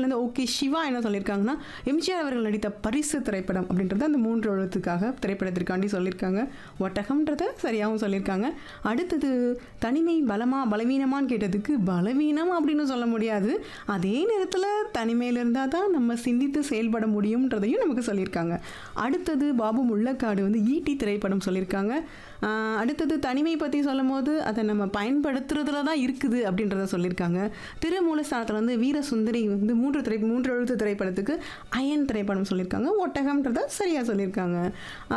திரைப்படத்துலேருந்து ஓகே சிவா என்ன சொல்லியிருக்காங்கன்னா எம்ஜிஆர் அவர்கள் நடித்த பரிசு திரைப்படம் அப்படின்றது அந்த மூன்று எழுத்துக்காக திரைப்படத்திற்காண்டி சொல்லியிருக்காங்க ஒட்டகம்ன்றத சரியாகவும் சொல்லியிருக்காங்க அடுத்தது தனிமை பலமா பலவீனமான்னு கேட்டதுக்கு பலவீனம் அப்படின்னு சொல்ல முடியாது அதே நேரத்தில் தனிமையில் இருந்தால் தான் நம்ம சிந்தித்து செயல்பட முடியும்ன்றதையும் நமக்கு சொல்லியிருக்காங்க அடுத்தது பாபு முள்ளக்காடு வந்து ஈட்டி திரைப்படம் சொல்லியிருக்காங்க ஆஹ் அடுத்தது தனிமை பற்றி சொல்லும் போது அதை நம்ம பயன்படுத்துறதுல தான் இருக்குது அப்படின்றத சொல்லியிருக்காங்க திருமூலஸ்தானத்தில் வந்து வீரசுந்தரி வந்து மூன்று திரை மூன்று எழுத்து திரைப்படத்துக்கு அயன் திரைப்படம் சொல்லியிருக்காங்க ஒட்டகம்ன்றத சரியாக சொல்லியிருக்காங்க